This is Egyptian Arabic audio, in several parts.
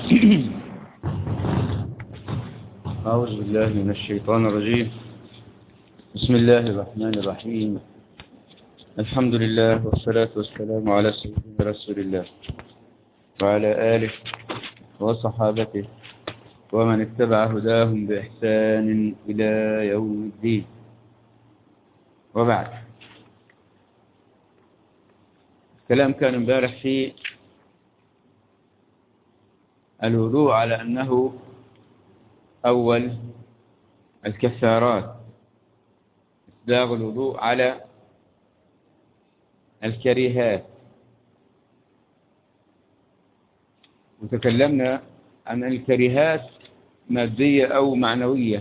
أعوذ بالله من الشيطان الرجيم بسم الله الرحمن الرحيم الحمد لله والصلاة والسلام على سيدنا رسول الله وعلى آله وصحابته ومن اتبع هداهم بإحسان إلى يوم الدين وبعد الكلام كان امبارح في الوضوء على أنه أول الكفارات إسباغ الوضوء على الكريهات وتكلمنا عن الكريهات مادية أو معنوية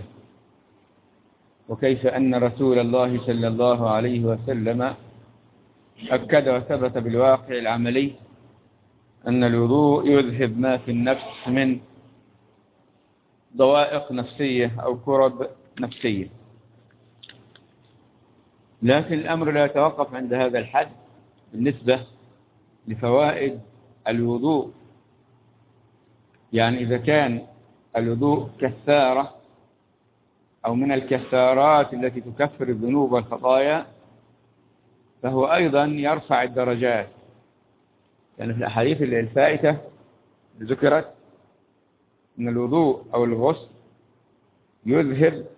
وكيف أن رسول الله صلى الله عليه وسلم أكد وثبت بالواقع العملي أن الوضوء يذهب ما في النفس من ضوائق نفسية أو كرب نفسية لكن الأمر لا يتوقف عند هذا الحد بالنسبة لفوائد الوضوء يعني إذا كان الوضوء كثارة أو من الكثارات التي تكفر الذنوب والخطايا فهو أيضا يرفع الدرجات يعني في الأحاديث الفائتة ذكرت أن الوضوء أو الغسل يذهب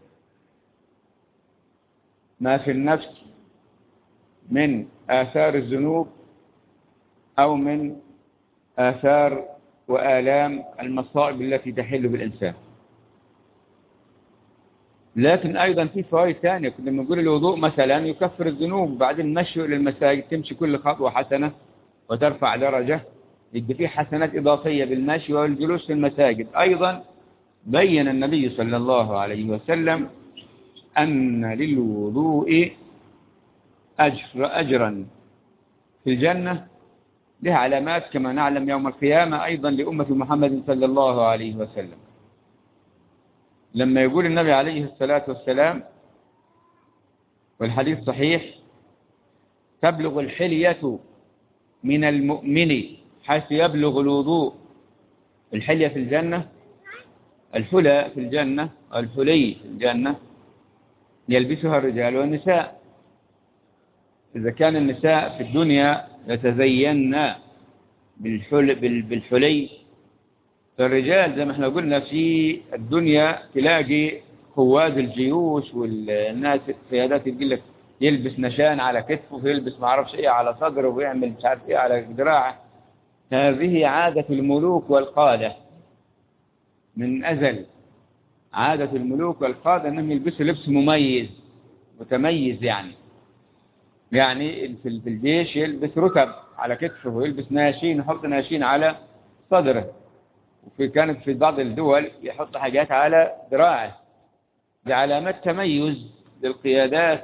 ما في النفس من آثار الذنوب أو من آثار وآلام المصائب التي تحل بالإنسان لكن أيضا في فوائد ثانية كنا بنقول الوضوء مثلا يكفر الذنوب وبعدين المشي إلى المساجد تمشي كل خطوة حسنة وترفع درجة يبقى في حسنات إضافية بالمشي والجلوس في المساجد أيضا بين النبي صلى الله عليه وسلم أن للوضوء أجر أجرا في الجنة لها علامات كما نعلم يوم القيامة أيضا لأمة محمد صلى الله عليه وسلم لما يقول النبي عليه الصلاة والسلام والحديث صحيح تبلغ الحلية من المؤمن حيث يبلغ الوضوء الحلية في الجنة الحلى في الجنة الحلي في الجنة يلبسها الرجال والنساء إذا كان النساء في الدنيا يتزين بالحل بالحلي فالرجال زي ما احنا قلنا في الدنيا تلاقي قواد الجيوش والناس قيادات يقول لك يلبس نشان على كتفه ويلبس ما اعرفش ايه على صدره ويعمل مش عارف ايه على ذراعه هذه عادة الملوك والقادة من أزل عادة الملوك والقادة أنهم يلبسوا لبس مميز متميز يعني يعني في الجيش يلبس ركب على كتفه ويلبس ناشين يحط ناشين على صدره وفي كانت في بعض الدول يحط حاجات على ذراعه بعلامات تميز للقيادات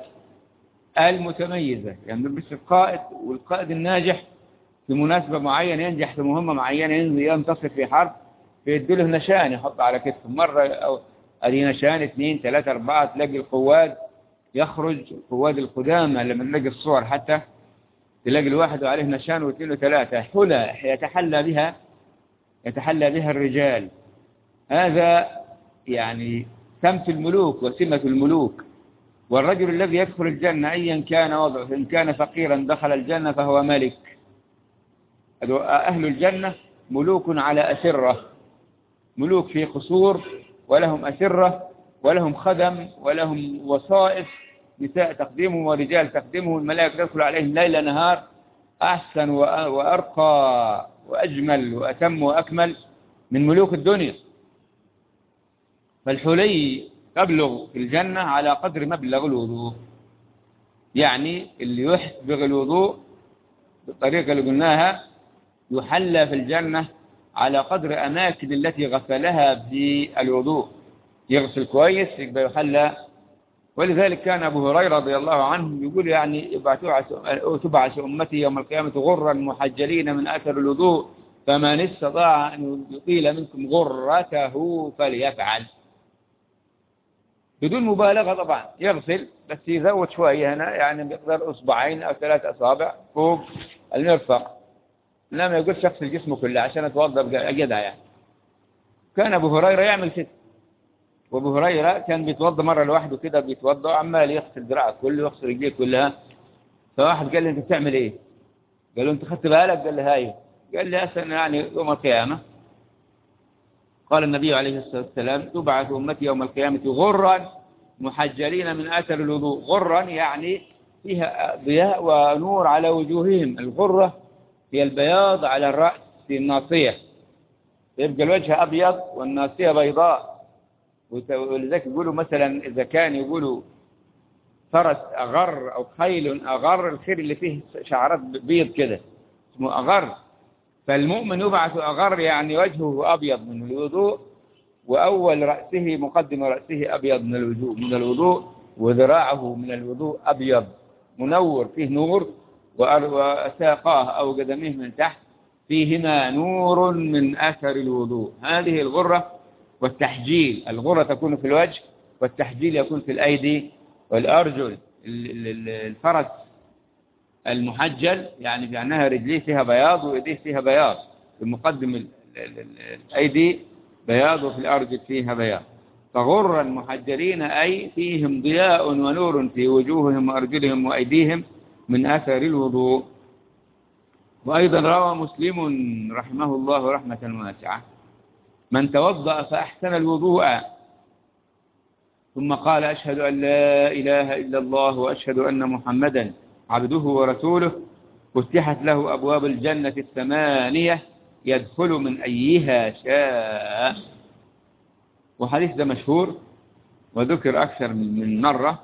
المتميزة يعني نلبس القائد والقائد الناجح في مناسبة معينة ينجح في مهمة معينة ينتصر في حرب فيدوا له نشان يحط على كتفه مرة أو أدي نشان اثنين ثلاثة أربعة تلاقي القواد يخرج قواد القدامى لما نلاقي الصور حتى تلاقي الواحد عليه نشان واثنين وثلاثة حلى يتحلى بها يتحلى بها الرجال هذا يعني سمت الملوك وسمة الملوك والرجل الذي يدخل الجنة أيا كان وضعه إن كان فقيرا دخل الجنة فهو ملك أهل الجنة ملوك على أسرة ملوك في قصور ولهم أسرة ولهم خدم ولهم وصائف نساء تقدمهم ورجال تقدمهم الملائكة تدخل عليهم ليل نهار أحسن وأرقى وأجمل وأتم وأكمل من ملوك الدنيا فالحلي تبلغ في الجنة على قدر مبلغ الوضوء يعني اللي يحسبغ الوضوء بالطريقة اللي قلناها يحلى في الجنة على قدر أماكن التي غسلها بالوضوء يغسل كويس يبقى يحلى ولذلك كان أبو هريرة رضي الله عنه يقول يعني تبعث أمتي يوم القيامة غرا محجلين من أثر الوضوء فمن استطاع أن يطيل منكم غرته فليفعل بدون مبالغة طبعا يغسل بس يزود شوية هنا يعني بيقدر أصبعين أو ثلاث أصابع فوق المرفق لما يقول شخص الجسم كله عشان أتوضأ بجدع يعني كان أبو هريرة يعمل كده وأبو هريرة كان بيتوضى مرة لوحده كده بيتوضى عمال يغسل دراعه كله ويغسل رجليه كلها فواحد قال لي أنت بتعمل إيه؟ قال له أنت خدت بالك؟ قال لي هاي قال لي أسأل يعني يوم القيامة قال النبي عليه الصلاة والسلام تبعث أمتي يوم القيامة غرا محجلين من أثر الوضوء غرا يعني فيها ضياء ونور على وجوههم الغرة هي البياض على الرأس في الناصية يبقى الوجه أبيض والناصية بيضاء ولذلك يقولوا مثلا إذا كان يقولوا فرس أغر أو خيل أغر الخير اللي فيه شعرات بيض كده اسمه أغر فالمؤمن يبعث أغر يعني وجهه أبيض من الوضوء وأول رأسه مقدم رأسه أبيض من الوضوء من الوضوء وذراعه من الوضوء أبيض منور فيه نور وساقاه أو قدميه من تحت فيهما نور من أثر الوضوء هذه الغرة والتحجيل الغرة تكون في الوجه والتحجيل يكون في الأيدي والأرجل الفرس المحجل يعني بأنها رجليه فيها بياض وإيديه فيها بياض في مقدم الأيدي بياض وفي الأرجل فيها بياض فغرا محجلين أي فيهم ضياء ونور في وجوههم وأرجلهم وأيديهم من أثر الوضوء وأيضا روى مسلم رحمه الله رحمة واسعة من توضأ فأحسن الوضوء ثم قال أشهد أن لا إله إلا الله وأشهد أن محمدا عبده ورسوله فتحت له أبواب الجنة الثمانية يدخل من أيها شاء وحديث ده مشهور وذكر أكثر من مرة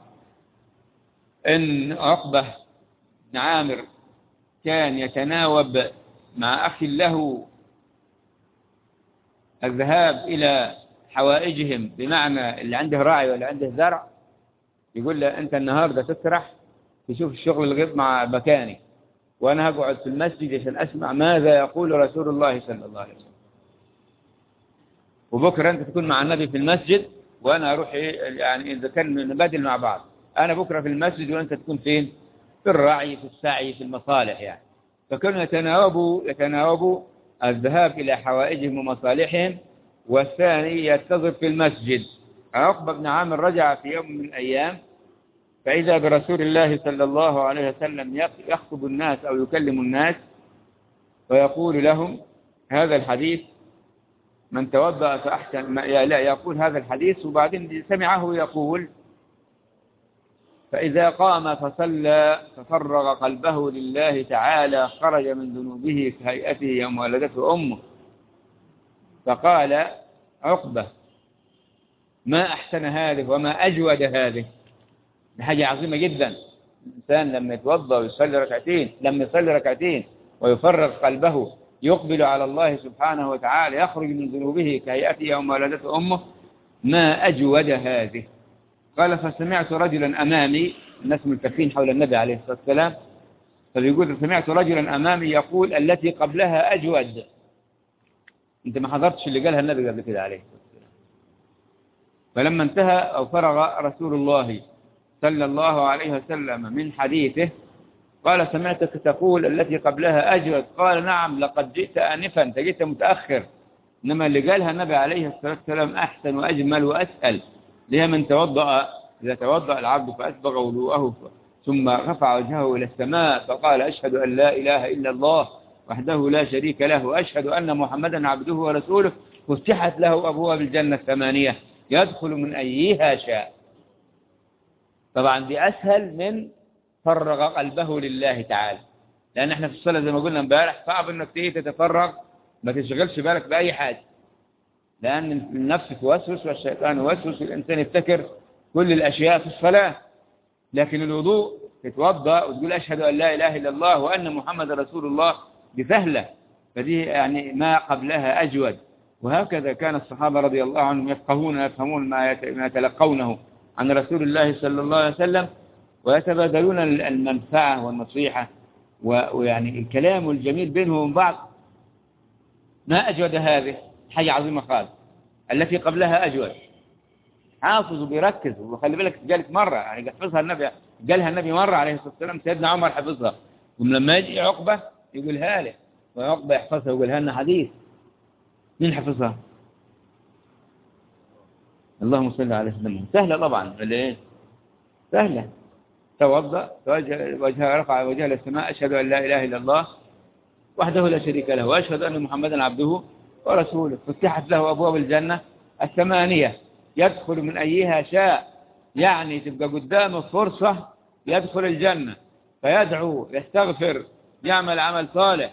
إن عقبة بن عامر كان يتناوب مع أخ له الذهاب إلى حوائجهم بمعنى اللي عنده راعي ولا عنده زرع يقول له أنت النهاردة تسرح تشوف الشغل الغيط مع مكاني وأنا هقعد في المسجد عشان أسمع ماذا يقول رسول الله صلى الله عليه وسلم وبكرة أنت تكون مع النبي في المسجد وأنا أروح يعني إذا كان نبادل مع بعض أنا بكرة في المسجد وأنت تكون فين في الرعي في السعي في المصالح يعني فكانوا يتناوبوا يتناوبوا الذهاب إلى حوائجهم ومصالحهم والثاني ينتظر في المسجد عقبة بن عامر رجع في يوم من الأيام فإذا برسول الله صلى الله عليه وسلم يخطب الناس أو يكلم الناس ويقول لهم هذا الحديث من توضأ فأحسن لا يقول هذا الحديث وبعدين سمعه يقول فإذا قام فصلى ففرغ قلبه لله تعالى خرج من ذنوبه كهيئته يوم ولدته أمه فقال عقبة ما أحسن هذه وما أجود هذه حاجة عظيمة جدا الإنسان لما يتوضأ ويصلي ركعتين لما يصلي ركعتين ويفرغ قلبه يقبل على الله سبحانه وتعالى يخرج من ذنوبه كهيئته يوم ولدته أمه ما أجود هذه قال فسمعت رجلا أمامي الناس ملتفين حول النبي عليه الصلاة والسلام فبيقول سمعت رجلا أمامي يقول التي قبلها أجود أنت ما حضرتش اللي قالها النبي قبل كده عليه الصلاة والسلام فلما انتهى أو فرغ رسول الله صلى الله عليه وسلم من حديثه قال سمعتك تقول التي قبلها أجود قال نعم لقد جئت آنفا أنت جئت متأخر إنما اللي قالها النبي عليه الصلاة والسلام أحسن وأجمل وأسأل لها من توضأ إذا توضأ العبد فأسبغ وضوءه ثم رفع وجهه إلى السماء فقال أشهد أن لا إله إلا الله وحده لا شريك له وأشهد أن محمدا عبده ورسوله فتحت له أبواب الجنة الثمانية يدخل من أيها شاء طبعا دي أسهل من فرغ قلبه لله تعالى لأن احنا في الصلاة زي ما قلنا امبارح صعب انك تيجي تتفرغ ما تشغلش بالك بأي حاجة لأن النفس توسوس والشيطان يوسوس والإنسان يفتكر كل الأشياء في الصلاة لكن الوضوء تتوضأ وتقول أشهد أن لا إله إلا الله وأن محمد رسول الله بسهلة فدي يعني ما قبلها أجود وهكذا كان الصحابة رضي الله عنهم يفقهون ويفهمون ما يتلقونه عن رسول الله صلى الله عليه وسلم ويتبادلون المنفعة والنصيحة ويعني الكلام الجميل بينهم وبين بعض ما أجود هذه حاجة عظيمة خالص التي قبلها أجود حافظ وبيركز وخلي بالك قالت مرة يعني حفظها النبي قالها النبي مرة عليه الصلاة والسلام سيدنا عمر حفظها ولما يجي عقبة يقولها له وعقبة يحفظها ويقولها لنا حديث مين حفظها اللهم صل على سيدنا محمد سهلة طبعا ولا ايه سهلة توضأ توجه وجه رفع وجه إلى السماء أشهد أن لا إله إلا الله وحده لا شريك له وأشهد أن محمدا عبده ورسوله فتحت له أبواب الجنة الثمانية يدخل من أيها شاء يعني تبقى قدامه فرصة يدخل الجنة فيدعو يستغفر يعمل عمل صالح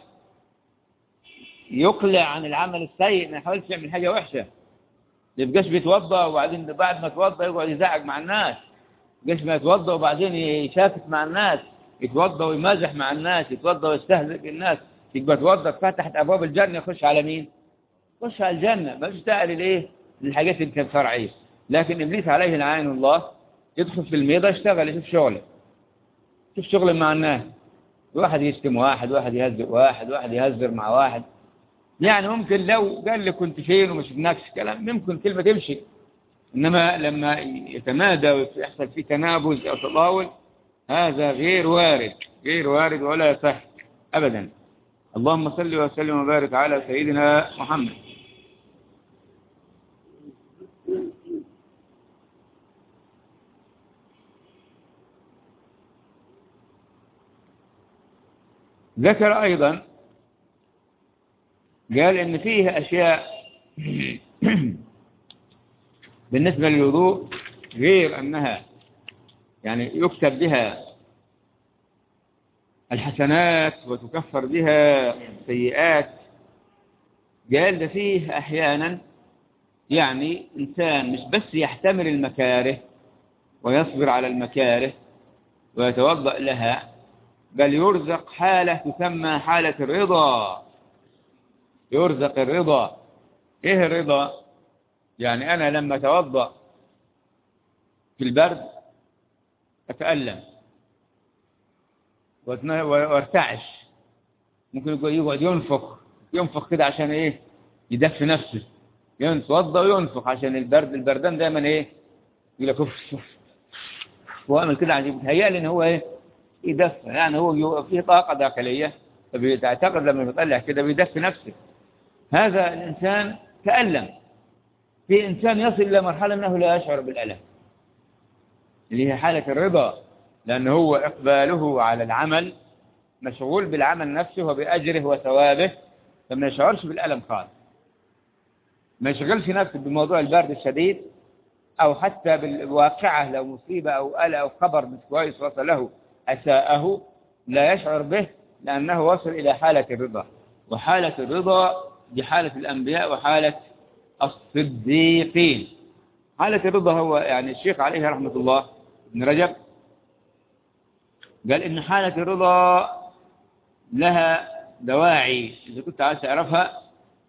يقلع عن العمل السيء ما يحاولش يعمل حاجة وحشة يبقاش بيتوضا وبعدين بعد ما يتوضا يقعد يزعق مع الناس يبقاش ما يتوضا وبعدين يشافت مع الناس يتوضا ويمازح مع الناس يتوضا ويستهزئ بالناس يبقى يتوضا فتحت ابواب الجنه يخش على مين؟ يخش على الجنه مش داعي للايه؟ للحاجات اللي كانت فرعيه لكن ابليس عليه لعين الله يدخل في الميضه يشتغل يشوف شغله يشوف شغله مع الناس واحد يشتم واحد واحد يهزئ واحد واحد يهزر مع واحد يعني ممكن لو قال لي كنت فين وما شفناكش كلام ممكن كلمة تمشي إنما لما يتمادى ويحصل فيه تنابز أو تطاول هذا غير وارد غير وارد ولا يصح أبدا اللهم صل وسلم وبارك على سيدنا محمد ذكر أيضا قال إن فيه أشياء بالنسبة للوضوء غير أنها يعني يكتب بها الحسنات وتكفر بها السيئات قال ده فيه أحيانا يعني إنسان مش بس يحتمل المكاره ويصبر على المكاره ويتوضأ لها بل يرزق حالة تسمى حالة الرضا يرزق الرضا ايه الرضا يعني انا لما اتوضا في البرد اتالم وارتعش ممكن يقعد ينفخ ينفخ كده عشان ايه يدفي نفسه يتوضا وينفخ عشان البرد البردان دايما ايه يقول لك اوف واعمل كده عشان بيتهيألي ان هو ايه يدفي يعني هو فيه طاقه داخليه فبيعتقد لما بيطلع كده بيدفي نفسه هذا الإنسان تألم في إنسان يصل إلى مرحلة أنه لا يشعر بالألم اللي هي حالة الرضا لأنه هو إقباله على العمل مشغول بالعمل نفسه وبأجره وثوابه فما يشعرش بالألم خالص ما يشغلش نفسه بموضوع البرد الشديد أو حتى بالواقعة لو مصيبة أو ألا أو خبر مش كويس وصله أساءه لا يشعر به لأنه وصل إلى حالة الرضا وحالة الرضا دي حالة الأنبياء وحالة الصديقين حالة الرضا هو يعني الشيخ عليه رحمة الله ابن رجب قال إن حالة الرضا لها دواعي إذا كنت عايز تعرفها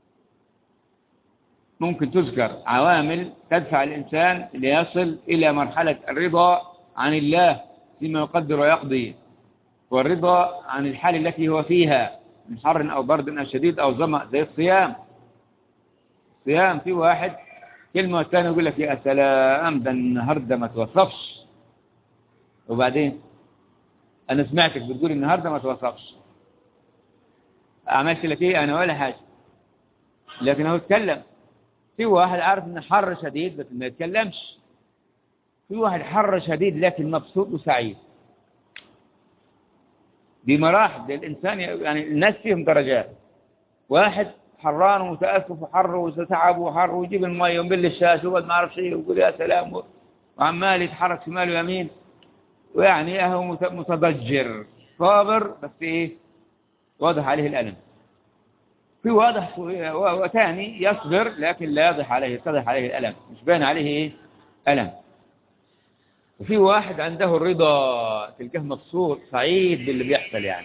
ممكن تذكر عوامل تدفع الإنسان ليصل إلى مرحلة الرضا عن الله فيما يقدر ويقضي والرضا عن الحال التي هو فيها من حر أو برد أو شديد أو ظمأ زي الصيام صيام في واحد كلمة والثاني يقول لك يا سلام ده النهاردة ما توصفش وبعدين أنا سمعتك بتقول النهاردة ما توصفش عملت لك إيه أنا ولا حاجة لكن هو اتكلم في واحد عارف إن حر شديد بس ما يتكلمش في واحد حر شديد لكن مبسوط وسعيد بمراحل الإنسان يعني الناس فيهم درجات واحد حران ومتأسف وحر وتعب وحر ويجيب المية ويمل الشاشة وقد ما أعرف شيء ويقول يا سلام وعمال يتحرك شمال ويمين ويعني هو متضجر صابر بس إيه واضح عليه الألم في واضح وثاني يصبر لكن لا يضح عليه يتضح عليه الألم مش باين عليه إيه ألم وفي واحد عنده الرضا تلقاه مبسوط سعيد باللي بيحصل يعني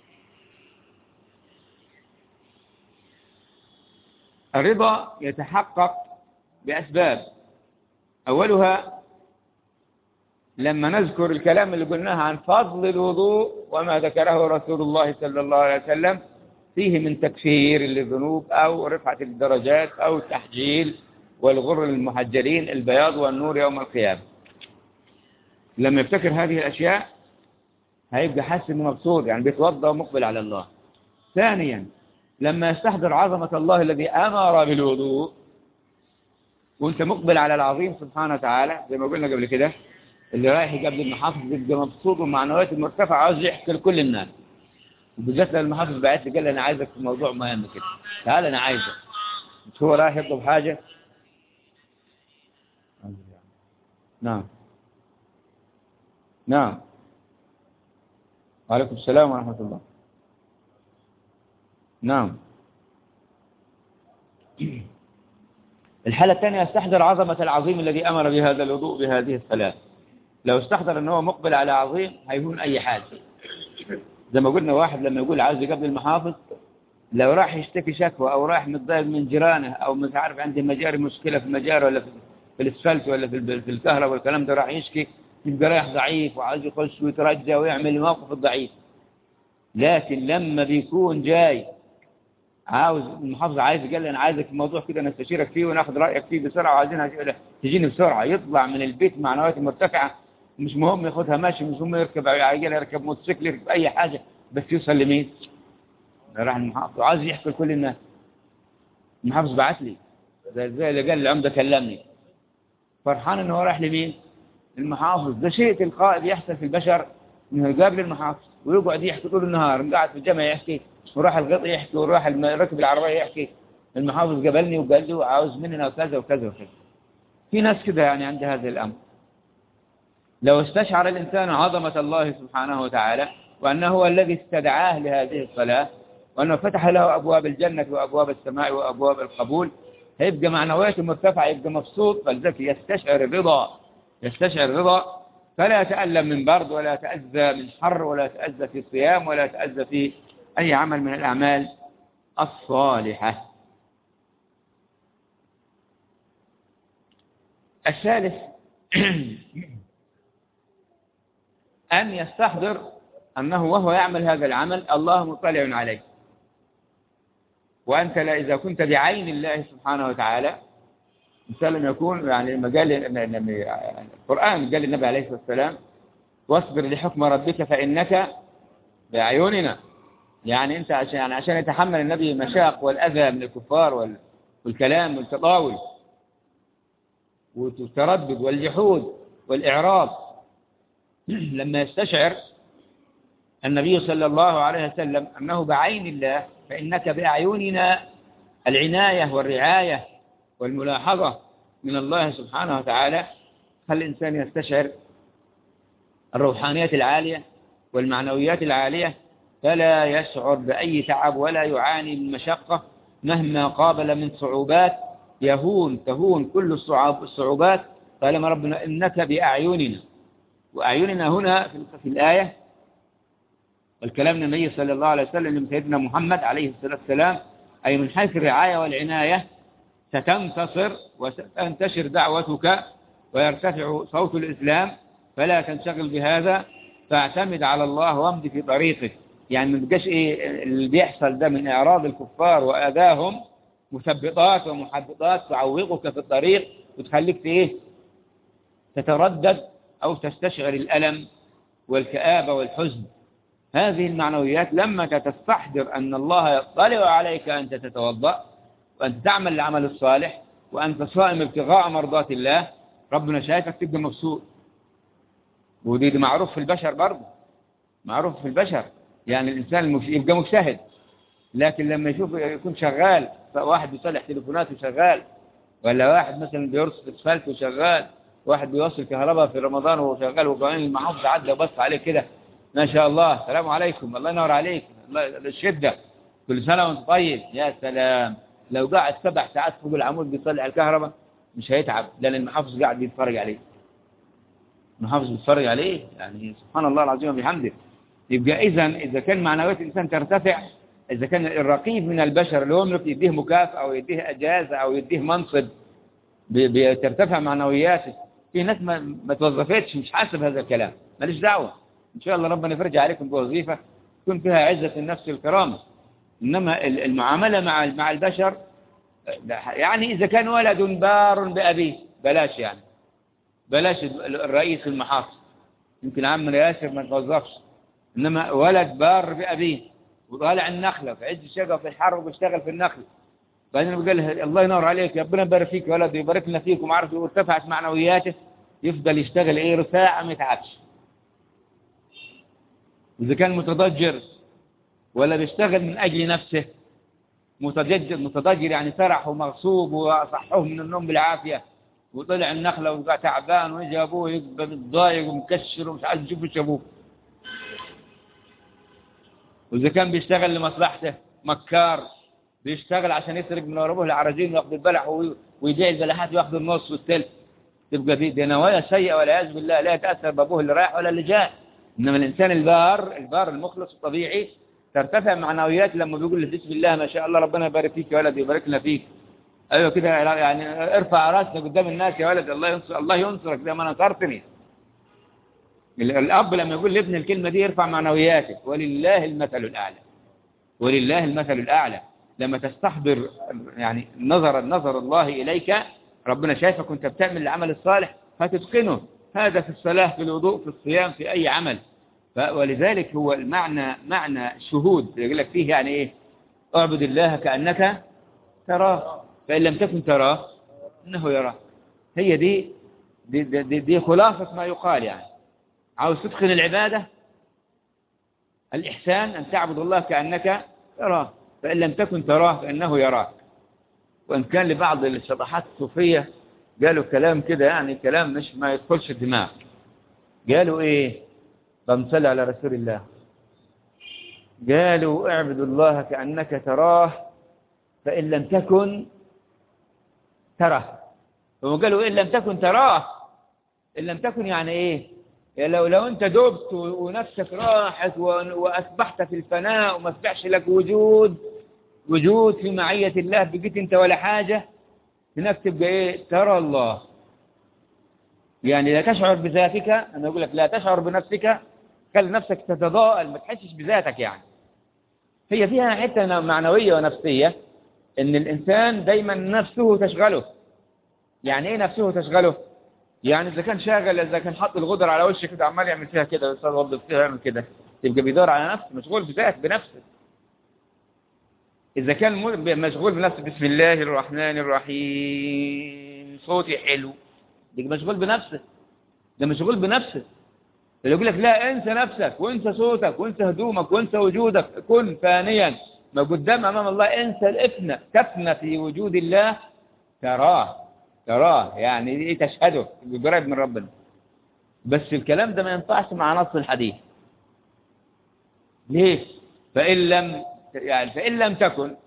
الرضا يتحقق بأسباب أولها لما نذكر الكلام اللي قلناه عن فضل الوضوء وما ذكره رسول الله صلى الله عليه وسلم فيه من تكفير للذنوب أو رفعة الدرجات أو التحجيل والغر للمحجلين البياض والنور يوم القيامة لما يفتكر هذه الأشياء هيبقى حاسس انه مبسوط يعني بيتوضا ومقبل على الله ثانيا لما يستحضر عظمة الله الذي أمر بالوضوء وانت مقبل على العظيم سبحانه وتعالى زي ما قلنا قبل كده اللي رايح يقابل المحافظ بيبقى مبسوط ومعنوياته مرتفعه عاوز يحكي لكل الناس وبالذات لو المحافظ بعت لي قال لي انا عايزك في موضوع مهم كده تعال انا عايزك مش هو رايح يطلب حاجه نعم نعم وعليكم السلام ورحمة الله نعم الحالة الثانية استحضر عظمة العظيم الذي أمر بهذا الوضوء بهذه الثلاث لو استحضر أنه مقبل على عظيم هيكون أي حاجة زي ما قلنا واحد لما يقول عايز يقبل المحافظ لو راح يشتكي شكوى أو راح متضايق من جيرانه أو مش عارف عنده مجاري مشكلة في المجاري ولا في في الاسفلت ولا في في الكهرباء والكلام ده راح يشكي يبقى رايح ضعيف وعايز يخش ويترجى ويعمل الموقف الضعيف لكن لما بيكون جاي عاوز المحافظ عايز قال لي انا عايزك في الموضوع كده نستشيرك فيه وناخذ رايك فيه بسرعه وعايزين تجيني بسرعه يطلع من البيت معنوياته مرتفعه مش مهم ياخدها ماشي مش مهم يركب عجله يركب موتوسيكل يركب اي حاجه بس يوصل لمين؟ راح المحافظ وعايز يحكي لكل الناس المحافظ بعت لي زي زي اللي قال العمده كلمني فرحان انه راح لمين؟ المحافظ ده شيء تلقائي بيحصل في البشر انه يقابل المحافظ ويقعد يحكي طول النهار قاعد في الجامع يحكي وراح الغط يحكي وراح ركب العربيه يحكي المحافظ قابلني وقال لي وعاوز مننا وكذا وكذا وكذا في ناس كده يعني عند هذا الامر لو استشعر الانسان عظمه الله سبحانه وتعالى وانه هو الذي استدعاه لهذه الصلاه وانه فتح له ابواب الجنه وابواب السماء وابواب القبول هيبقى معنوياته مرتفعه يبقى مبسوط فلذلك يستشعر الرضا يستشعر الرضا فلا يتألم من برد ولا يتأذى من حر ولا يتأذى في الصيام ولا يتأذى في أي عمل من الأعمال الصالحة الثالث أن يستحضر أنه وهو يعمل هذا العمل الله مطلع عليه وأنت لا إذا كنت بعين الله سبحانه وتعالى مثال يكون يعني مجال القرآن قال للنبي عليه الصلاة والسلام واصبر لحكم ربك فإنك بأعيننا يعني أنت عشان يعني عشان يتحمل النبي المشاق والأذى من الكفار والكلام والتطاول والتردد والجحود والإعراض لما يستشعر النبي صلى الله عليه وسلم أنه بعين الله فإنك بأعيننا العناية والرعاية والملاحظة من الله سبحانه وتعالى خلي الإنسان يستشعر الروحانيات العالية والمعنويات العالية فلا يشعر بأي تعب ولا يعاني من مشقة مهما قابل من صعوبات يهون تهون كل الصعوبات قال ربنا إنك بأعيننا وأعيننا هنا في الآية والكلام النبي صلى الله عليه وسلم من سيدنا محمد عليه الصلاة والسلام أي من حيث الرعاية والعناية ستنتصر وستنتشر دعوتك ويرتفع صوت الإسلام فلا تنشغل بهذا فاعتمد على الله وامضي في طريقك يعني ما تبقاش ايه اللي بيحصل ده من اعراض الكفار واذاهم مثبطات ومحبطات تعوقك في الطريق وتخليك في ايه تتردد او تستشعر الالم والكآبة والحزن هذه المعنويات لما تستحضر أن الله يطلع عليك أنت تتوضأ وأنت تعمل العمل الصالح وأنت صائم ابتغاء مرضات الله ربنا شايفك تبقى مبسوط ودي معروف في البشر برضه معروف في البشر يعني الإنسان يبقى مجتهد لكن لما يشوف يكون شغال واحد بيصلح تليفونات وشغال ولا واحد مثلا بيرصف اسفلت وشغال واحد بيوصل كهرباء في رمضان وهو شغال وقوانين المحافظة عدى وبص عليه كده ما شاء الله السلام عليكم الله ينور عليك الله الشدة كل سنة وانت طيب يا سلام لو قاعد سبع ساعات فوق العمود بيصلي على الكهرباء مش هيتعب لأن المحافظ قاعد بيتفرج عليه المحافظ بيتفرج عليه يعني سبحان الله العظيم وبحمده يبقى إذا إذا كان معنويات الإنسان ترتفع إذا كان الرقيب من البشر اللي هو يملك يديه مكافأة أو يديه أجازة أو يديه منصب بترتفع معنوياته في ناس ما, ما توظفتش مش حاسب هذا الكلام ماليش دعوة إن شاء الله ربنا يفرج عليكم بوظيفة تكون فيها عزة النفس والكرامة إنما المعاملة مع مع البشر يعني إذا كان ولد بار بأبيه بلاش يعني بلاش الرئيس المحافظ يمكن عمنا ياسر ما توظفش إنما ولد بار بأبيه وطالع النخلة في عز الشقة في الحر وبيشتغل في النخل بعدين قال له الله ينور عليك ربنا يبارك فيك يا ولد ويبارك لنا فيك وما عارف وارتفعت معنوياته يفضل يشتغل ايه ساعة ما يتعبش إذا كان متضجر ولا بيشتغل من أجل نفسه متضجر متضجر يعني سرح ومغصوب وصحوه من النوم بالعافية وطلع النخلة وقع تعبان ويجي أبوه يبقى متضايق ومكشر ومش عايز يشوف ايش أبوه وإذا كان بيشتغل لمصلحته مكار بيشتغل عشان يسرق من ورا ابوه العراجين وياخذ البلح ويبيع البلحات وياخذ النص والثلث تبقى دي, دي نوايا سيئة والعياذ بالله لا يتأثر بأبوه اللي رايح ولا اللي جاي إنما الإنسان البار البار المخلص الطبيعي ترتفع معنويات لما بيقول له بسم الله ما شاء الله ربنا يبارك فيك يا ولد يبارك لنا فيك ايوه كده يعني ارفع راسك قدام الناس يا ولد الله ينصر الله ينصرك زي ما نصرتني الاب لما يقول لابن الكلمه دي يرفع معنوياته ولله المثل الاعلى ولله المثل الاعلى لما تستحضر يعني نظر نظر الله اليك ربنا شايفك وانت بتعمل العمل الصالح فتتقنه هذا في الصلاه في الوضوء في الصيام في اي عمل ولذلك هو المعنى معنى شهود يقول لك فيه يعني ايه اعبد الله كأنك تراه فإن لم تكن تراه إنه يراه هي دي دي, دي, دي خلاصة ما يقال يعني عاوز تتقن العبادة الإحسان أن تعبد الله كأنك تراه فإن لم تكن تراه فإنه يراك وإن كان لبعض الشطحات الصوفية قالوا كلام كده يعني كلام مش ما يدخلش الدماغ قالوا إيه فامثل على رسول الله قالوا اعبدوا الله كأنك تراه فإن لم تكن تراه هم قالوا إن لم تكن تراه إن لم تكن يعني إيه يعني لو لو أنت دبت ونفسك راحت وأصبحت في الفناء وما فيش لك وجود وجود في معية الله بقيت أنت ولا حاجة هناك تبقى إيه ترى الله يعني لا تشعر بذاتك أنا أقول لك لا تشعر بنفسك خلي نفسك تتضاءل ما تحسش بذاتك يعني هي فيها حتة معنوية ونفسية ان الانسان دايما نفسه تشغله يعني ايه نفسه تشغله يعني اذا كان شاغل اذا كان حط الغدر على وشه كده عمال يعمل فيها كده يوظف فيها يعمل كده تبقى بيدور على نفسه مشغول بذات بنفسه اذا كان مشغول بنفسه بسم الله الرحمن الرحيم صوتي حلو يبقى مشغول بنفسه ده مشغول بنفسه اللي يقول لك لا انسى نفسك وانسى صوتك وانسى هدومك وانسى وجودك كن فانيا ما قدام امام الله انسى الافنى تفنى في وجود الله تراه تراه يعني ايه تشهده قريب من ربنا بس الكلام ده ما ينفعش مع نص الحديث ليه فإن لم يعني فإن لم تكن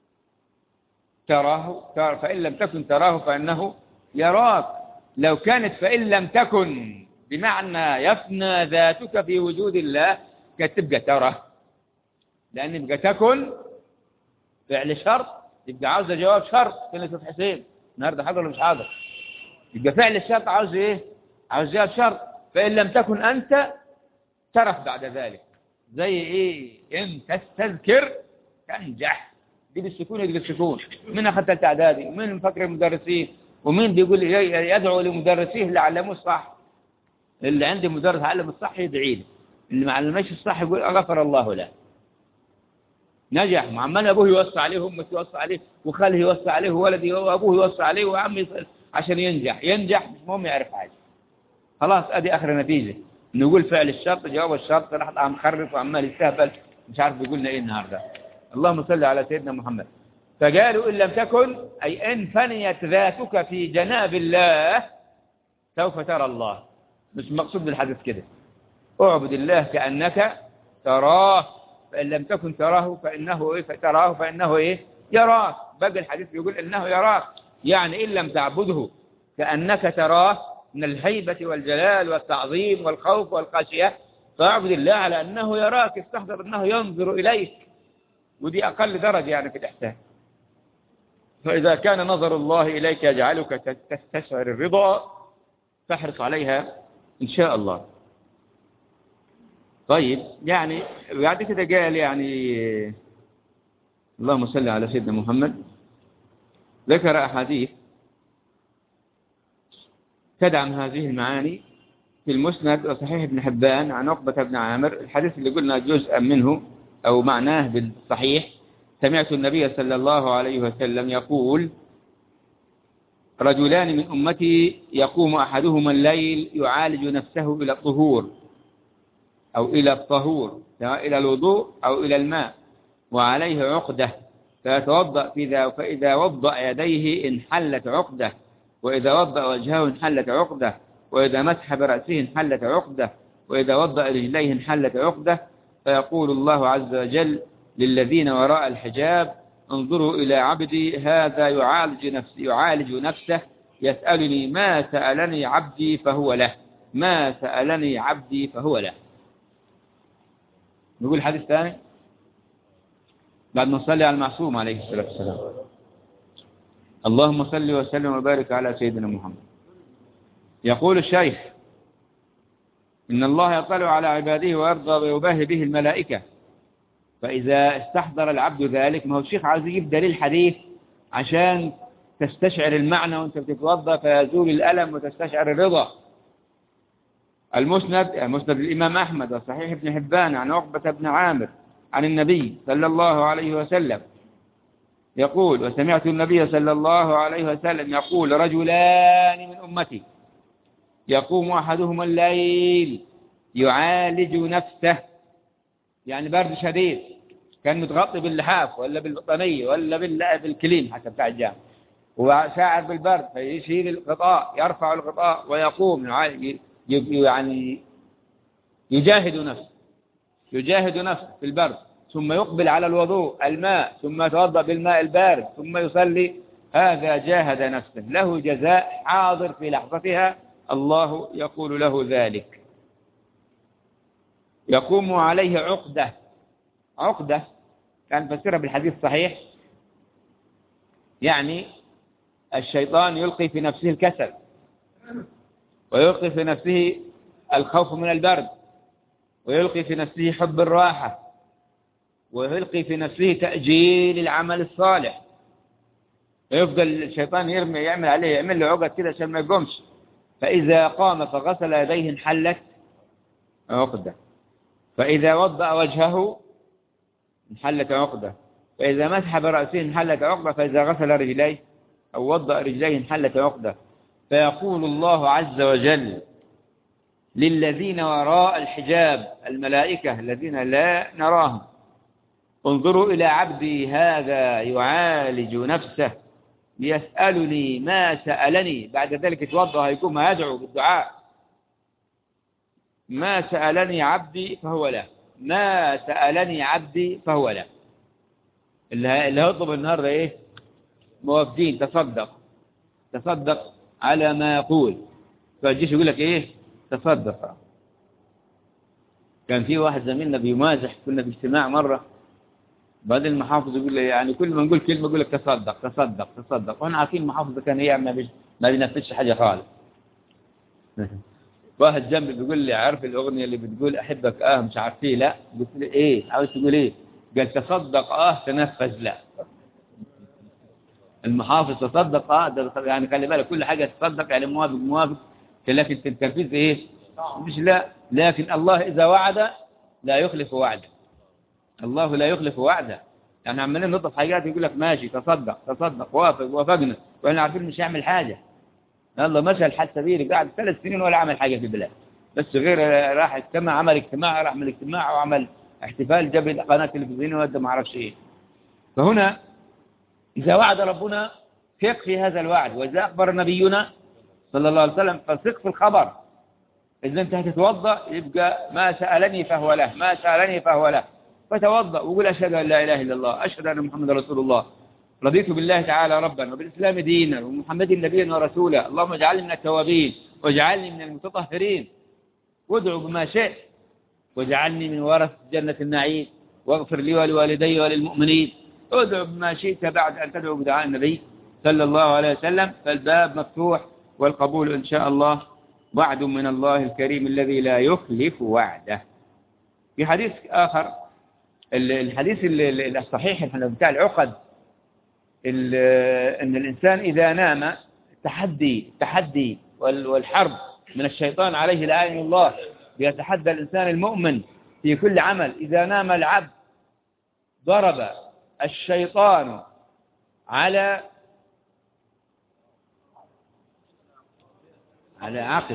تراه فإن لم تكن تراه فإنه يراك لو كانت فإن لم تكن بمعنى يفنى ذاتك في وجود الله كانت تبقى ترى لأن يبقى تكن فعل شرط يبقى عاوز جواب شرط في نسبة حسين النهارده حاضر ولا مش حاضر يبقى فعل الشرط عاوز ايه عاوز جواب شرط فإن لم تكن أنت ترف بعد ذلك زي ايه ان تستذكر تنجح دي بالسكون ودي بالسكون من اخذت اعدادي ومن مفكر المدرسين ومين بيقول يدعو لمدرسيه اللي علموه الصح اللي عندي مدرس علم الصح يدعي له اللي ما علمش الصح يقول غفر الله له نجح عمال ابوه يوصي عليه وامه توصي عليه وخاله يوصي عليه وولدي وابوه يوصي عليه وعمي عشان ينجح ينجح مش مهم يعرف حاجه خلاص ادي اخر نتيجه نقول فعل الشرط جواب الشرط راح عم خرف وعمال يستهبل مش عارف بيقولنا ايه النهارده اللهم صل على سيدنا محمد فقالوا ان لم تكن اي ان فنيت ذاتك في جناب الله سوف ترى الله مش مقصود بالحديث كده اعبد الله كأنك تراه فإن لم تكن تراه فإنه إيه تراه فإنه إيه يراك باقي الحديث بيقول إنه يراك يعني إن لم تعبده كأنك تراه من الهيبة والجلال والتعظيم والخوف والخشية فاعبد الله على أنه يراك استحضر أنه ينظر إليك ودي أقل درجة يعني في الإحسان فإذا كان نظر الله إليك يجعلك تستشعر الرضا فاحرص عليها إن شاء الله طيب يعني بعد كده قال يعني اللهم صل على سيدنا محمد ذكر أحاديث تدعم هذه المعاني في المسند وصحيح ابن حبان عن عقبة بن عامر الحديث اللي قلنا جزءا منه أو معناه بالصحيح سمعت النبي صلى الله عليه وسلم يقول رجلان من أمتي يقوم أحدهما الليل يعالج نفسه إلى الطهور أو إلى الطهور سواء إلى الوضوء أو إلى الماء وعليه عقدة فيتوضأ فإذا, فإذا وضأ يديه انحلت عقدة وإذا وضأ وجهه انحلت عقدة وإذا مسح برأسه انحلت عقدة وإذا وضأ رجليه انحلت عقدة فيقول الله عز وجل للذين وراء الحجاب انظروا إلى عبدي هذا يعالج نفسه, يعالج نفسه يسألني ما سألني عبدي فهو له ما سألني عبدي فهو له نقول الحديث ثاني بعد ما نصلي على المعصوم عليه الصلاة والسلام اللهم صل وسلم وبارك على سيدنا محمد يقول الشيخ إن الله يطلع على عباده ويرضى ويباهي به الملائكة فإذا استحضر العبد ذلك ما هو الشيخ عايز يجيب دليل حديث عشان تستشعر المعنى وانت بتتوضا فيزول الألم وتستشعر الرضا المسند مسند الإمام أحمد وصحيح ابن حبان عن عقبة بن عامر عن النبي صلى الله عليه وسلم يقول وسمعت النبي صلى الله عليه وسلم يقول رجلان من أمتي يقوم أحدهما الليل يعالج نفسه يعني برد شديد كان متغطي باللحاف ولا بالبطانية ولا بالكليم حتى بتاع الجامع وشاعر بالبرد فيشيل الغطاء يرفع الغطاء ويقوم يعني يجاهد نفسه يجاهد نفسه في البرد ثم يقبل على الوضوء الماء ثم يتوضا بالماء البارد ثم يصلي هذا جاهد نفسه له جزاء حاضر في لحظتها الله يقول له ذلك يقوم عليه عقدة عقدة كان فسرها بالحديث الصحيح يعني الشيطان يلقي في نفسه الكسل ويلقي في نفسه الخوف من البرد ويلقي في نفسه حب الراحة ويلقي في نفسه تأجيل العمل الصالح ويفضل الشيطان يرمي يعمل عليه يعمل له عقد كده عشان ما يقومش فإذا قام فغسل يديه انحلت عقدة فإذا وضأ وجهه انحلت عقدة فإذا مسح برأسه انحلت عقدة فإذا غسل رجليه أو وضأ رجليه انحلت عقدة فيقول الله عز وجل للذين وراء الحجاب الملائكة الذين لا نراهم انظروا إلى عبدي هذا يعالج نفسه يسألني ما سألني بعد ذلك يتوضأ هيكون يدعو بالدعاء ما سألني عبدي فهو له ما سألني عبدي فهو له اللي هيطلب النهارده ايه موافدين تصدق تصدق على ما يقول فالجيش يقول لك ايه تصدق كان في واحد زميلنا بيمازح كنا في اجتماع مرة بعد المحافظ يقول لي يعني كل ما نقول كلمة يقول لك تصدق تصدق تصدق واحنا عارفين المحافظ كان هي ما بينفذش حاجة خالص واحد جنبي بيقول لي عارف الأغنية اللي بتقول أحبك آه مش عارف ايه لا قلت له إيه عاوز تقول إيه قال تصدق آه تنفذ لا المحافظ تصدق آه ده يعني خلي بالك كل حاجة تصدق يعني موافق موافق لكن التنفيذ إيه مش لا لكن الله إذا وعد لا يخلف وعده الله لا يخلف وعده يعني عمالين نطلب حاجات يقول لك ماشي تصدق تصدق وافق وافقنا واحنا عارفين مش هيعمل حاجة الله مشى الحج سبيلي قاعد ثلاث سنين ولا عمل حاجة في البلاد بس غير راح اجتمع عمل اجتماع راح من الاجتماع وعمل احتفال جاب قناة تلفزيونية وده ما اعرفش ايه فهنا إذا وعد ربنا ثق في هذا الوعد وإذا أخبر نبينا صلى الله عليه وسلم فثق في الخبر إذا أنت هتتوضأ يبقى ما سألني فهو له ما سألني فهو له فتوضأ وقول أشهد أن لا إله إلا الله أشهد أن محمد رسول الله رضيت بالله تعالى ربا وبالإسلام دينا ومحمد نبيا ورسولا اللهم اجعلني من التوابين واجعلني من المتطهرين وادعو بما شئت واجعلني من ورث جنة النعيم واغفر لي ولوالدي وللمؤمنين ادعو بما شئت بعد أن تدعو بدعاء النبي صلى الله عليه وسلم فالباب مفتوح والقبول إن شاء الله وعد من الله الكريم الذي لا يخلف وعده في حديث آخر الحديث الصحيح بتاع العقد ان الانسان اذا نام التحدي التحدي والحرب من الشيطان عليه لعين الله بيتحدى الانسان المؤمن في كل عمل اذا نام العبد ضرب الشيطان على على عقل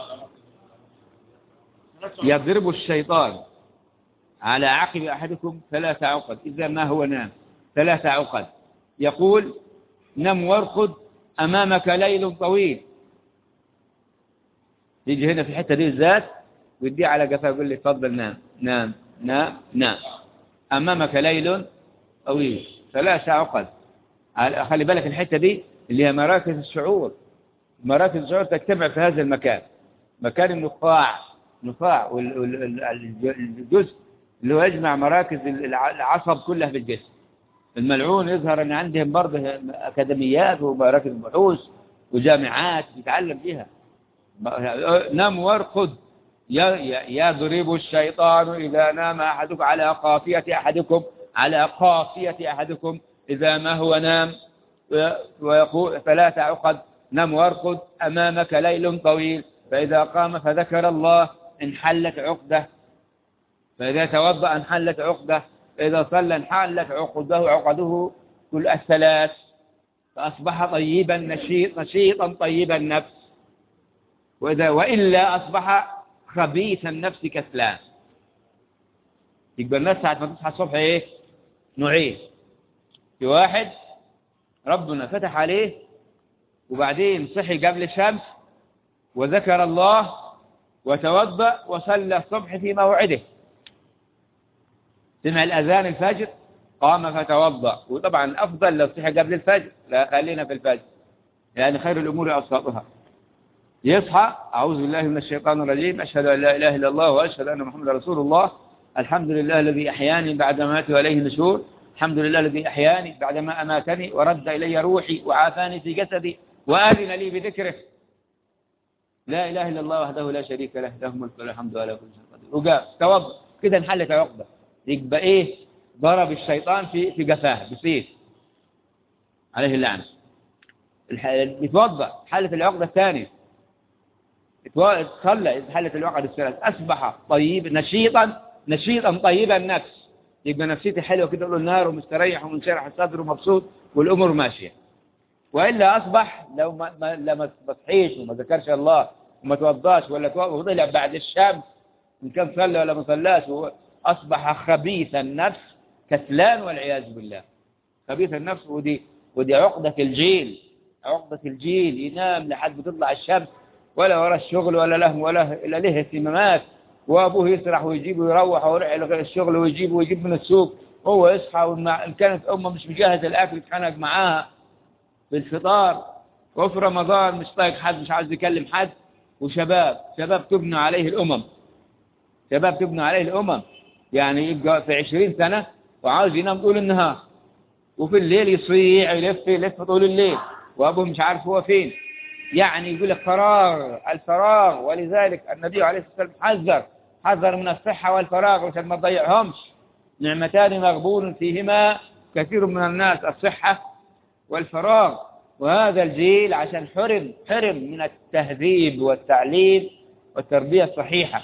يضرب الشيطان على عقب أحدكم ثلاث عقد إذا ما هو نام ثلاث عقد يقول نم وارقد أمامك ليل طويل يجي هنا في الحتة دي الذات ويدي على قفاه يقول لي تفضل نام نام نام نام أمامك ليل طويل ثلاث عقد خلي بالك الحتة دي اللي هي مراكز الشعور مراكز الشعور تجتمع في هذا المكان مكان النخاع نخاع والجزء اللي هو يجمع مراكز العصب كلها في الجسم الملعون يظهر ان عندهم برضه اكاديميات ومراكز بحوث وجامعات يتعلم فيها نم وارقد يضرب الشيطان إذا نام أحدكم على قافية أحدكم على قافية أحدكم إذا ما هو نام ويقول ثلاث عقد نم وارقد أمامك ليل طويل فإذا قام فذكر الله انحلت عقده فإذا توضأ انحلت عقده فإذا صلى انحلت عقده عقده كل الثلاث فأصبح طيبا نشيط نشيطا طيب النفس وإذا وإلا أصبح خبيث النفس كسلان يبقى الناس ساعة ما تصحى الصبح إيه نوعين في واحد ربنا فتح عليه وبعدين صحي قبل الشمس وذكر الله وتوضأ وصلى الصبح في موعده سمع الأذان الفجر قام فتوضأ وطبعا أفضل لو صحي قبل الفجر لا خلينا في الفجر يعني خير الأمور أوسطها يصحى أعوذ بالله من الشيطان الرجيم أشهد أن لا إله إلا الله وأشهد أن محمد رسول الله الحمد لله الذي أحياني بعد ما مات وإليه النشور الحمد لله الذي أحياني بعدما أماتني ورد إلي روحي وعافاني في جسدي وآذن لي بذكره لا إله إلا الله وحده لا شريك له له الملك وله الحمد ولا كل شيء قدير وقال توضأ كده انحلت عقدة يبقى إيه ضرب الشيطان في في قفاه بسيف عليه اللعنة يتوضأ حلت العقدة الثانية صلى حلت العقد الثلاث أصبح طيب نشيطا نشيطا طيب النفس يبقى نفسيتي حلوة كده له النار ومستريح ومنشرح الصدر ومبسوط والأمور ماشية وإلا أصبح لو ما, ما لما تصحيش وما ذكرش الله وما توضاش ولا وطلع بعد الشمس إن كان صلى ولا ما صلاش أصبح خبيث النفس كسلان والعياذ بالله خبيث النفس ودي ودي عقدة الجيل عقدة الجيل ينام لحد ما تطلع الشمس ولا ورا الشغل ولا له ولا إلا له اهتمامات وأبوه يسرح ويجيب ويروح ويروح إلى الشغل ويجيب ويجيب من السوق هو يصحى وإن كانت أمه مش مجهزة الأكل يتخانق معاها بالفطار وفي رمضان مش طايق حد مش عايز يكلم حد وشباب شباب تبنى عليه الأمم شباب تبنى عليه الأمم يعني يبقى في عشرين سنة وعاوز ينام طول النهار وفي الليل يصيع يلف يلف طول الليل وأبوه مش عارف هو فين يعني يقول لك فراغ الفراغ ولذلك النبي عليه الصلاة والسلام حذر حذر من الصحة والفراغ عشان ما تضيعهمش نعمتان مغبون فيهما كثير من الناس الصحة والفراغ وهذا الجيل عشان حرم حرم من التهذيب والتعليم والتربية الصحيحة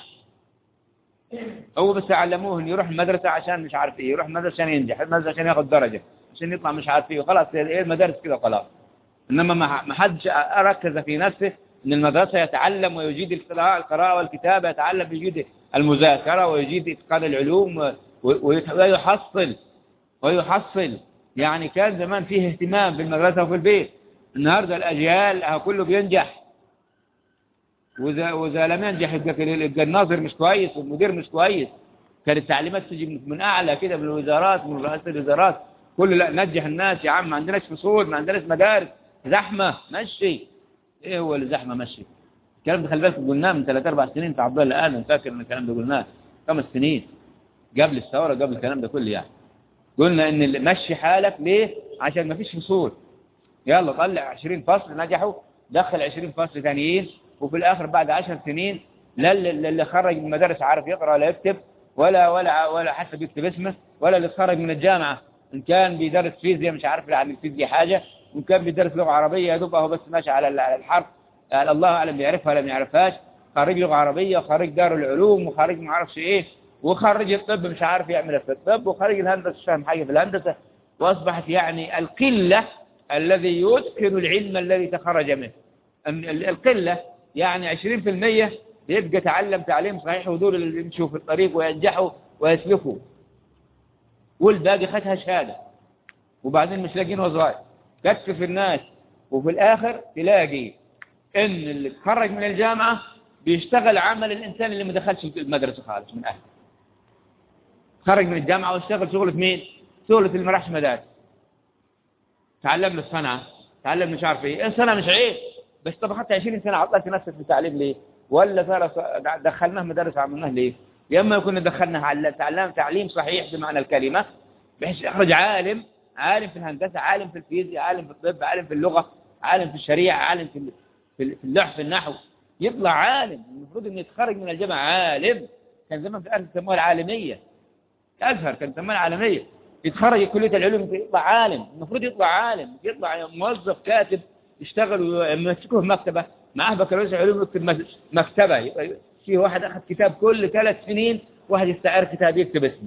هو بس علموه انه يروح المدرسة عشان مش عارف ايه يروح المدرسة عشان ينجح المدرسة عشان ياخذ درجة عشان يطلع مش عارف ايه وخلاص ايه المدارس كده خلاص انما ما حدش ركز في نفسه ان المدرسة يتعلم ويجيد القراءة والكتابة يتعلم ويجيد المذاكرة ويجيد اتقان العلوم ويحصل ويحصل يعني كان زمان فيه اهتمام بالمدرسة وفي البيت النهاردة الأجيال كله بينجح وإذا, وإذا لم ينجح يبقى الناظر مش كويس والمدير مش كويس كانت التعليمات تجي من أعلى كده من الوزارات من رئاسة الوزارات كل لا نجح الناس يا عم ما عندناش فصول ما عندناش مدارس زحمة مشي ايه هو اللي زحمة مشي الكلام ده خلي بالك قلناه من ثلاث اربع سنين عبد الله الان فاكر ان الكلام ده قلناه خمس سنين قبل الثوره قبل الكلام ده كله يعني قلنا ان مشي حالك ليه عشان ما فيش فصول يلا طلع 20 فصل نجحوا دخل 20 فصل ثانيين وفي الاخر بعد 10 سنين لا اللي خرج من المدارس عارف يقرا ولا يكتب ولا ولا ولا حتى بيكتب اسمه ولا اللي خرج من الجامعه ان كان بيدرس فيزياء مش عارف عن الفيزياء حاجه وان كان بيدرس لغه عربيه يا دوب هو بس ماشي على الحرف يعني الله اعلم بيعرفها ولا ما يعرفهاش خريج لغه عربيه وخريج دار العلوم وخريج ما اعرفش ايه وخرج الطب مش عارف يعمل في الطب وخرج الهندسه مش فاهم حاجه في الهندسه وأصبحت يعني القلة الذي يتقن العلم الذي تخرج منه القلة يعني عشرين في المية يبقى تعلم تعليم صحيح ودول اللي يمشوا في الطريق وينجحوا ويسلكوا والباقي خدها شهادة وبعدين مش لاقين وظائف كتف الناس وفي الآخر تلاقي إن اللي تخرج من الجامعة بيشتغل عمل الإنسان اللي ما دخلش المدرسة خالص من أهله خرج من الجامعة واشتغل شغل في مين؟ شغل في المراحش مدارس تعلم له الصنعة تعلم مش عارف ايه الصنعة مش عيب بس طب حتى 20 سنة عطلت نفسك في التعليم ليه؟ ولا صار دخلناه مدارس عملناه ليه؟ يا اما يكون دخلناه على تعلم تعليم صحيح بمعنى الكلمة بحيث يخرج عالم عالم في الهندسة عالم في الفيزياء عالم في الطب عالم في اللغة عالم في الشريعة عالم في في اللوح في النحو يطلع عالم المفروض انه يتخرج من الجامعة عالم كان زمان في الأرض يسموها العالمية الأزهر كان يسموها العالمية يتخرج كلية العلوم يطلع عالم المفروض يطلع عالم يطلع موظف كاتب يشتغل ويمسكه في مكتبة معاه بكالوريوس علوم يكتب مكتبة في واحد أخذ كتاب كل ثلاث سنين واحد يستعير كتاب يكتب اسمه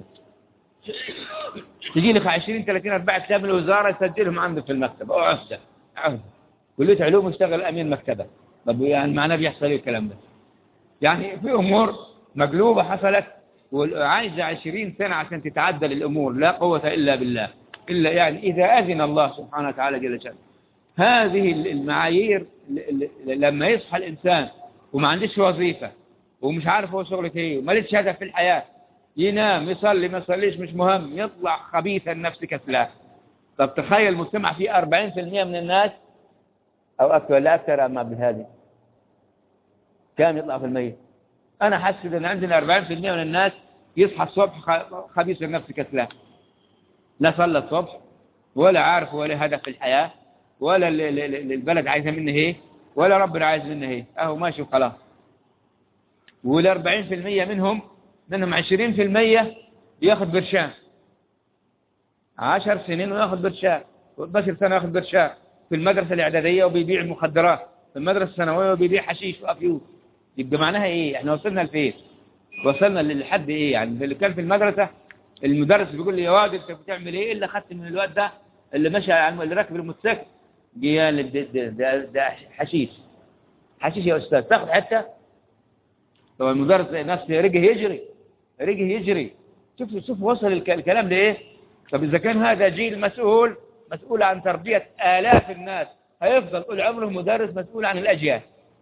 تجي لك 20 30 40 كتاب من الوزارة يسجلهم عندك في المكتبة أو عهدة عهدة كلية علوم يشتغل أمين مكتبة طب يعني معناه بيحصل ايه الكلام ده يعني في أمور مقلوبة حصلت وعايزة 20 سنة عشان تتعدل الأمور لا قوة إلا بالله إلا يعني إذا أذن الله سبحانه وتعالى جل شأنه هذه المعايير لما يصحى الإنسان وما عندش وظيفة ومش عارف هو شغلته ايه وماليش هدف في الحياة ينام يصلي ما يصليش مش مهم يطلع خبيث النفس كسلان طب تخيل مجتمع فيه 40% من الناس أو أكثر ولا أكثر أما بهذه كم يطلع في المية أنا حاسس إن عندنا 40% من الناس يصحى الصبح خبيث النفس كسلان لا صلى الصبح ولا عارف ولا هدف في الحياة ولا البلد عايزة منه ايه ولا ربنا عايز منه ايه اهو ماشي وخلاص والأربعين في المية منهم منهم عشرين في المية ياخد برشام عشر سنين وياخد برشام وبشر سنة ياخد برشام في المدرسة الإعدادية وبيبيع المخدرات في المدرسة الثانوية وبيبيع حشيش وأفيوز يبقى معناها إيه احنا وصلنا لفين وصلنا للحد إيه يعني اللي كان في المدرسة المدرس بيقول لي يا واد انت بتعمل ايه الا خدت من الواد ده اللي مشى اللي راكب الموتوسيكل قال ده, ده, ده, ده حشيش حشيش يا استاذ تاخد حته طب المدرس نفسه رجع يجري رجع يجري شوف شوف وصل الكلام لايه طب اذا كان هذا جيل مسؤول مسؤول عن تربيه الاف الناس هيفضل طول عمره مدرس مسؤول عن الاجيال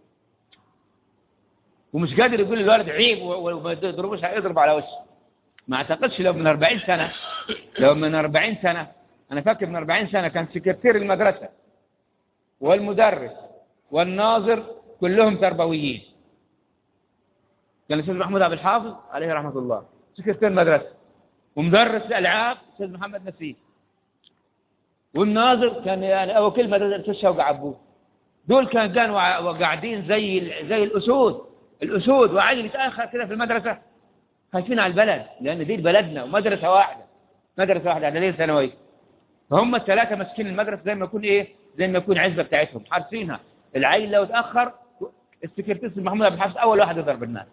ومش قادر يقول للولد عيب وما يضربوش يضرب على وشه ما اعتقدش لو من 40 سنة لو من 40 سنة انا فاكر من 40 سنة كان سكرتير المدرسة والمدرس والناظر كلهم تربويين كان الاستاذ محمود عبد الحافظ عليه رحمة الله سكرتير المدرسة ومدرس الالعاب الاستاذ محمد نسيم والناظر كان يعني او كلمة مدرسة شوقي عبود دول كان كانوا قاعدين زي زي الاسود الاسود وعيل يتاخر كده في المدرسه خايفين على البلد لأن دي بلدنا ومدرسة واحدة مدرسة واحدة إعدادية ثانوية فهم الثلاثة ماسكين المدرسة زي ما يكون إيه زي ما يكون عزبة بتاعتهم حارسينها العيل لو اتأخر السكرتير محمود عبد الحافظ أول واحد يضرب الناس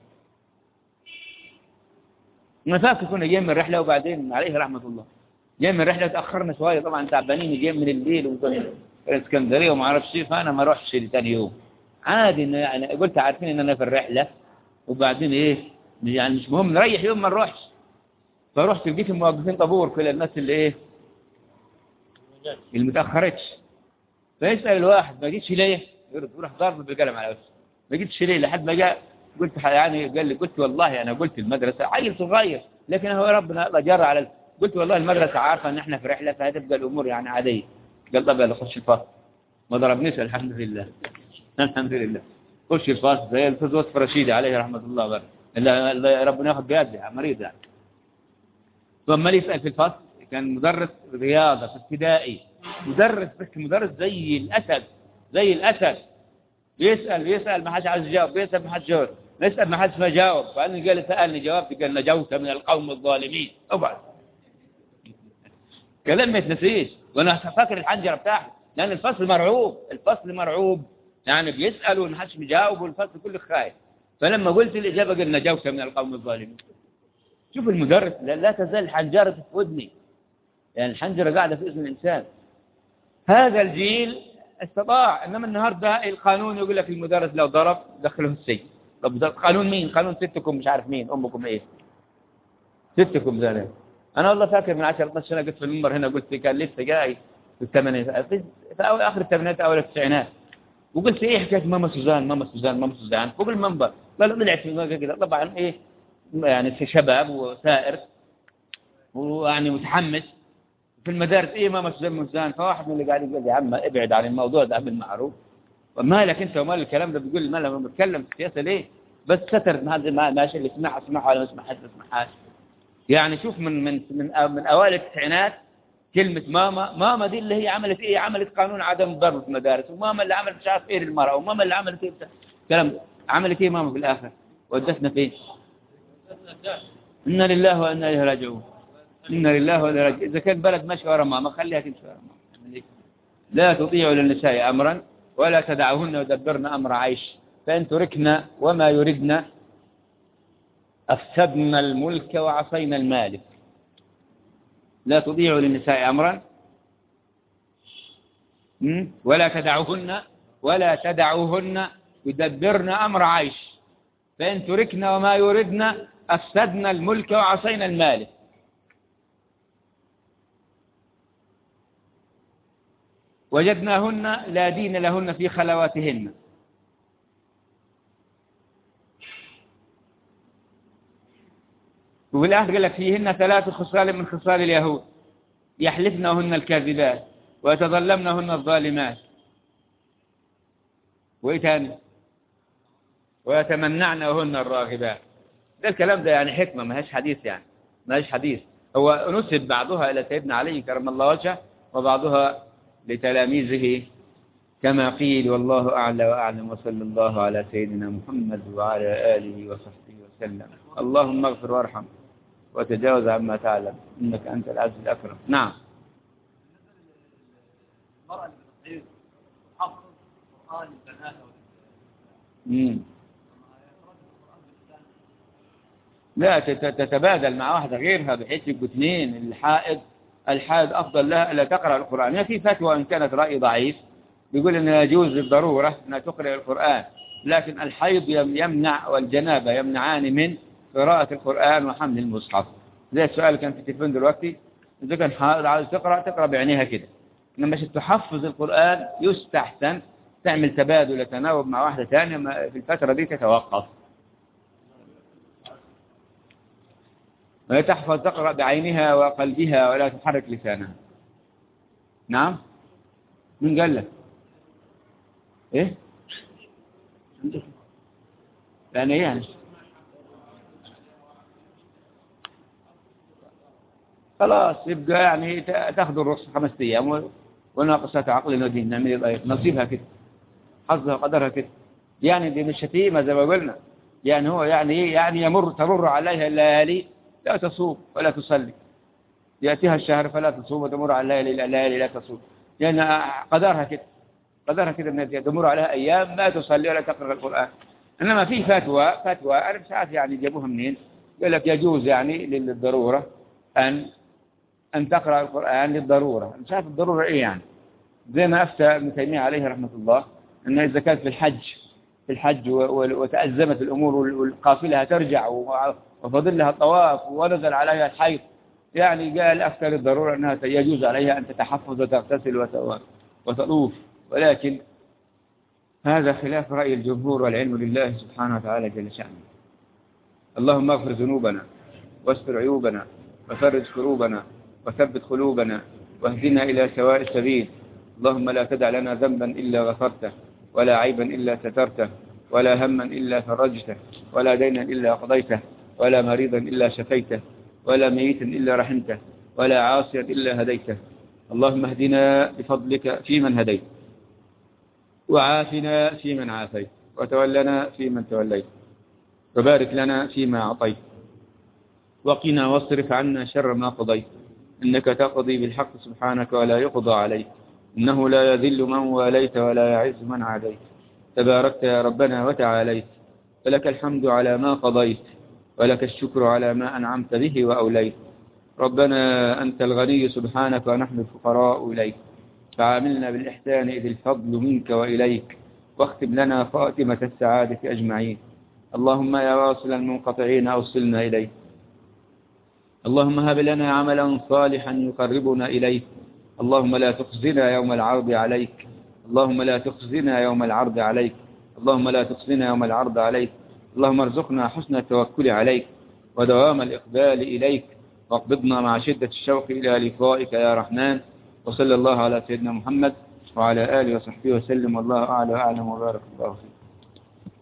أنا فاكر كنا جايين من رحلة وبعدين عليه رحمة الله جايين من رحلة تأخرنا شوية طبعا تعبانين جايين من الليل وكنا الاسكندرية وما أعرفش إيه فأنا ما رحتش ثاني يوم عادي إنه يعني قلت عارفين إن أنا في الرحلة وبعدين إيه يعني مش مهم نريح يوم ما نروحش فرحت لقيت الموقفين طابور كل الناس اللي ايه اللي متاخرتش فيسال الواحد ما جيتش ليه يروح ضارب بالقلم على وشه ما جيتش ليه لحد ما جاء قلت يعني قال لي قلت والله انا قلت المدرسه عيل صغير لكن هو ربنا جرى على قلت والله المدرسه عارفه ان احنا في رحله فهتبقى الامور يعني عاديه قال طب يلا خش الفصل ما ضربنيش الحمد لله الحمد لله خش الفصل زي الاستاذ وصف رشيدي عليه رحمه الله وبركاته إلا ربنا ياخذ بيده مريض يعني ثم يسأل في الفصل كان مدرس رياضة في ابتدائي مدرس بس مدرس زي الأسد زي الأسد بيسأل بيسأل ما حدش عايز يجاوب بيسأل ما حدش يجاوب بيسأل ما حدش ما جاوب فأنا قال سألني جاوبت قال نجوت من القوم الظالمين أبعد كلام ما يتنسيش وأنا فاكر الحنجرة بتاعته لأن الفصل مرعوب الفصل مرعوب يعني بيسأل وما حدش مجاوب والفصل كله خايف فلما قلت الإجابة قلنا نجوت من القوم الظالمين شوف المدرس لا, لا تزال حنجرة في ودني يعني الحنجرة قاعدة في اسم الإنسان هذا الجيل استطاع إنما النهاردة القانون يقول لك المدرس لو ضرب دخله السجن طب قانون مين قانون ستكم مش عارف مين أمكم إيه ستكم ذلك أنا والله فاكر من 10 12 سنة قلت في المنبر هنا قلت كان لسه جاي في الثمانينات في آخر الثمانينات أول التسعينات وقلت إيه حكاية ماما سوزان ماما سوزان ماما سوزان فوق المنبر لا لا طلعت في كده طبعا إيه يعني في شباب وسائر ويعني متحمس في المدارس إيه ماما سوزان مزان فواحد من اللي قاعد يقول يا عم ابعد عن الموضوع ده بالمعروف ومالك أنت ومال الكلام ده بيقول ما لما بتكلم في السياسة ليه بس ستر ما ما ماشي اللي يسمعها اسمعها ولا ما يسمعها اسمعها يعني شوف من من من من اوائل التسعينات كلمة ماما ماما دي اللي هي عملت ايه عملت قانون عدم الضرب في المدارس وماما اللي عملت مش عارف ايه للمرأة وماما اللي عملت ايه كلام عملت ايه ماما في الاخر ودتنا فين إنا لله وإنا إليه راجعون إنا لله وإنا راجعون إذا كان بلد ماشي ورا ماما خليها تمشي ورا ماما لا تطيعوا للنساء أمرا ولا تدعوهن يدبرن أمر عيش فإن تركنا وما يردنا أفسدنا الملك وعصينا المالك لا تضيعوا للنساء أمرا ولا تدعوهن ولا تدعوهن يدبرن أمر عيش فإن تركنا وما يردنا أفسدنا الملك وعصينا المالك وجدناهن لا دين لهن في خلواتهن وفي الآخر قال لك فيهن ثلاث خصال من خصال اليهود يحلفنهن الكاذبات ويتظلمنهن الظالمات وإيه تاني ويتمنعنهن الراغبات ده الكلام ده يعني حكمة ما هيش حديث يعني ما هيش حديث هو نسب بعضها إلى سيدنا علي كرم الله وجهه وبعضها لتلاميذه كما قيل والله أعلى وأعلم وصلى الله على سيدنا محمد وعلى آله وصحبه وسلم اللهم اغفر وارحم وتجاوز عما تعلم إنك أنت العز الأكرم نعم مم. لا تتبادل مع واحدة غيرها بحيث يبقوا اثنين الحائض الحائض أفضل لها ألا تقرأ القرآن يعني في فتوى إن كانت رأي ضعيف بيقول أنه يجوز بالضرورة أنها تقرأ القرآن لكن الحيض يمنع والجنابة يمنعان من قراءة القرآن وحمل المصحف زي السؤال كان في التليفون دلوقتي إذا كان حائض عاوز تقرأ تقرأ بعينيها كده إنما عشان تحفظ القرآن يستحسن تعمل تبادل تناوب مع واحدة ثانية في الفترة دي تتوقف وهي تحفظ تقرأ بعينها وقلبها ولا تحرك لسانها نعم من قال لك ايه يعني ايه يعني خلاص يبقى يعني تاخذ الرخصة خمسة أيام وناقصة عقل ودين نعمل نصيبها كده حظها قدرها كده يعني دي مش شتيمة زي ما قلنا يعني هو يعني ايه يعني يمر تمر عليها الليالي لا تصوم ولا تصلي يأتيها الشهر فلا تصوم وتمر على الليالي الليالي لا تصوم لأن يعني قدرها كده قدرها كده ان تمر عليها أيام ما تصلي ولا تقرأ القرآن إنما في فتوى فتوى أنا مش عارف يعني جابوها منين قال لك يجوز يعني للضرورة أن أن تقرأ القرآن للضرورة مش عارف الضرورة إيه يعني زي ما أفتى ابن تيمية عليه رحمة الله أن إذا كانت في الحج في الحج وتأزمت الأمور والقافلة هترجع وفضل لها الطواف ونزل عليها الحيض يعني قال أفتى للضرورة أنها يجوز عليها أن تتحفظ وتغتسل وتطوف ولكن هذا خلاف رأي الجمهور والعلم لله سبحانه وتعالى جل شأنه اللهم اغفر ذنوبنا واستر عيوبنا وفرج كروبنا وثبت قلوبنا واهدنا إلى سواء السبيل اللهم لا تدع لنا ذنبا إلا غفرته ولا عيبا إلا سترته ولا هما إلا فرجته ولا دينا إلا قضيته ولا مريضا إلا شفيته ولا ميتا إلا رحمته ولا عاصيا إلا هديته اللهم اهدنا بفضلك فيمن هديت وعافنا فيمن عافيت وتولنا فيمن توليت وبارك لنا فيما أعطيت وقنا واصرف عنا شر ما قضيت إنك تقضي بالحق سبحانك ولا يقضى عليك إنه لا يذل من واليت ولا يعز من عاديت تباركت يا ربنا وتعاليت فلك الحمد على ما قضيت ولك الشكر على ما أنعمت به وأوليت ربنا أنت الغني سبحانك ونحن الفقراء إليك فعاملنا بالإحسان إذ الفضل منك وإليك واختم لنا خاتمة السعادة أجمعين اللهم يا واصل المنقطعين أوصلنا إليك اللهم هب لنا عملا صالحا يقربنا إليك اللهم لا تخزنا يوم العرض عليك اللهم لا تخزنا يوم العرض عليك اللهم لا تخزنا يوم العرض عليك اللهم ارزقنا حسن التوكل عليك ودوام الإقبال إليك واقبضنا مع شدة الشوق إلى لقائك يا رحمن وصلى الله على سيدنا محمد وعلى آله وصحبه وسلم والله أعلى وأعلم وبارك الله فيك